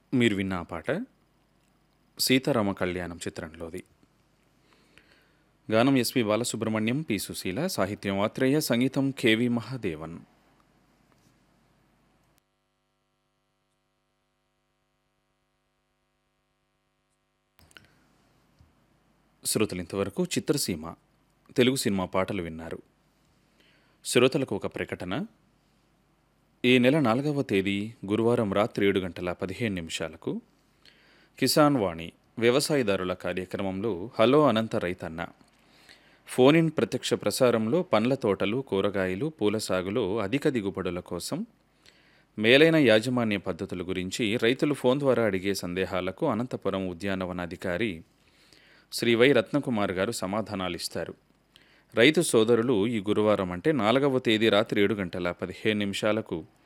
మీరు విన్న ఆ పాట సీతారామ కళ్యాణం చిత్రంలోది గానం ఎస్పి బాలసుబ్రహ్మణ్యం పి సుశీల సాహిత్యం ఆత్రేయ సంగీతం కెవి మహాదేవన్ శ్రోతలు ఇంతవరకు చిత్రసీమ తెలుగు సినిమా పాటలు విన్నారు శ్రోతలకు ఒక ప్రకటన ఈ నెల నాలుగవ తేదీ గురువారం రాత్రి ఏడు గంటల పదిహేను నిమిషాలకు కిసాన్ వాణి వ్యవసాయదారుల కార్యక్రమంలో హలో అనంత రైతన్న ఫోన్ ఇన్ ప్రత్యక్ష ప్రసారంలో పండ్ల తోటలు కూరగాయలు పూల సాగులో అధిక దిగుబడుల కోసం మేలైన యాజమాన్య పద్ధతుల గురించి రైతులు ఫోన్ ద్వారా అడిగే సందేహాలకు అనంతపురం ఉద్యానవనాధికారి శ్రీ వై రత్నకుమార్ గారు సమాధానాలు ఇస్తారు రైతు సోదరులు ఈ గురువారం అంటే నాలుగవ తేదీ రాత్రి ఏడు గంటల పదిహేను నిమిషాలకు